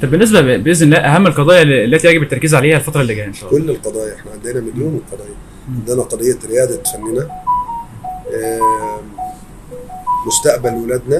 طب بالنسبه ب- باذن الله اهم القضايا اللي- التي يجب التركيز عليها الفتره اللي جايه ان شاء الله كل القضايا احنا عندنا مليون قضايا عندنا قضيه رياده فننا آم، مستقبل ولادنا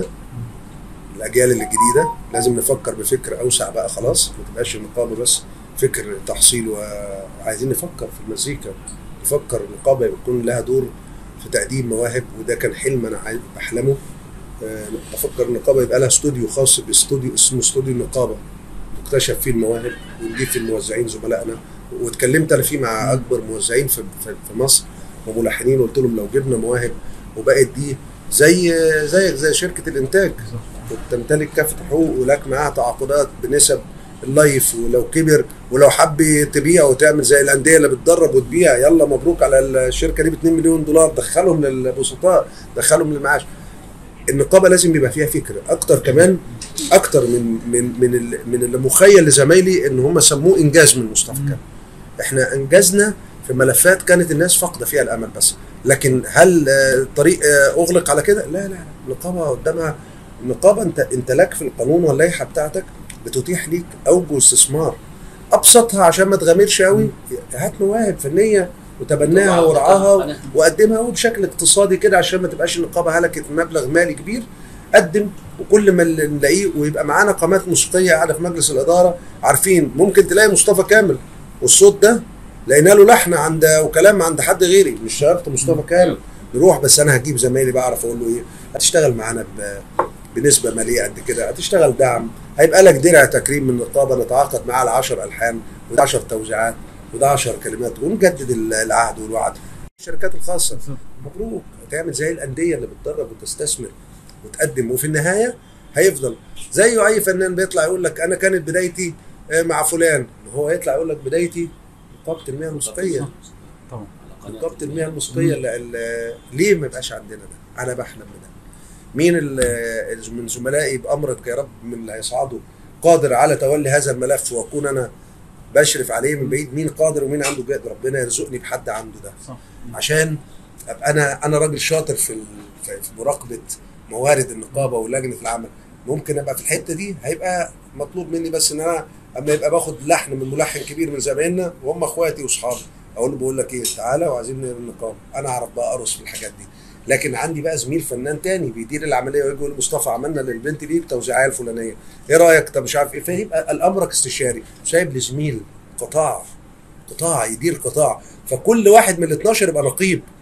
الاجيال الجديده لازم نفكر بفكر اوسع بقى خلاص ما تبقاش النقابه بس فكر تحصيل وعايزين نفكر في المزيكا نفكر النقابه يكون لها دور في تقديم مواهب وده كان حلم انا عايز- بحلمه آه، بفكر النقابه يبقى لها استوديو خاص باستوديو اسمه استوديو النقابه نكتشف فيه المواهب ونجيب فيه الموزعين زملائنا واتكلمت انا فيه مع اكبر موزعين في في في مصر وملحنين قلت لهم لو جبنا مواهب وبقت دي زي زي زي شركه الانتاج وبتمتلك كافه حقوق ولك معاها تعاقدات بنسب اللايف ولو كبر ولو حب تبيع وتعمل زي الانديه اللي بتدرب وتبيع يلا مبروك على الشركه دي ب 2 مليون دولار دخلهم للبسطاء دخلهم للمعاش النقابه لازم يبقى فيها فكره اكتر كمان اكتر من من من ال- من اللي مخيل لزمايلي ان هم سموه انجاز من مصطفى كامل احنا انجزنا في ملفات كانت الناس فاقده فيها الامل بس لكن هل آه، الطريق آه، اغلق على كده لا لا لا النقابه قدامها النقابه انت انت لك في القانون واللائحه بتاعتك بتتيح ليك اوجه استثمار ابسطها عشان ما تغامرش قوي هات مواهب فنيه وتبناها ورعاها وقدمها وبشكل اقتصادي كده عشان ما تبقاش النقابه هلكت مبلغ مالي كبير قدم وكل ما اللي نلاقيه ويبقى معانا قامات موسيقيه قاعده في مجلس الاداره عارفين ممكن تلاقي مصطفى كامل والصوت ده لقينا له لحن عند وكلام عند حد غيري مش شرط مصطفى كامل نروح بس انا هجيب زمايلي بعرف اقول له ايه هتشتغل معانا ب- بنسبه ماليه قد كده هتشتغل دعم هيبقى لك درع تكريم من النقابه نتعاقد معاه على 10 الحان وده 10 توزيعات وده 10 كلمات ونجدد ال- العهد والوعد الشركات الخاصه مبروك هتعمل زي الانديه اللي بتدرب وتستثمر وتقدم وفي النهايه هيفضل زيه اي فنان بيطلع يقول لك انا كانت بدايتي آه، مع فلان هو يطلع يقول لك بدايتي نقابه المياه الموسيقيه طبعا نقابه المياه الموسيقيه اللي اللي ليه ما يبقاش عندنا ده؟ انا بحلم بده. مين ال- من زملائي بامرك يا رب من اللي هيصعدوا قادر على تولي هذا الملف واكون انا بشرف عليه من بعيد مين قادر ومين عنده جهد ربنا يرزقني بحد عنده ده صح عشان ابقى انا انا راجل شاطر في ال- في في مراقبه موارد النقابه ولجنه العمل ممكن ابقى في الحته دي هيبقى مطلوب مني بس ان انا اما يبقى باخد لحن من ملحن كبير من زمايلنا وهم اخواتي واصحابي اقول له بقول لك ايه تعالى وعايزين نعمل النقابه انا اعرف بقى ارقص في الحاجات دي لكن عندي بقى زميل فنان تاني بيدير العمليه ويجي يقول لي مصطفى عملنا للبنت دي التوزيعيه الفلانيه ايه رايك طب مش عارف ايه فيبقى الامرك استشاري سايب لزميل قطاع قطاع يدير قطاع فكل واحد من ال 12 يبقى نقيب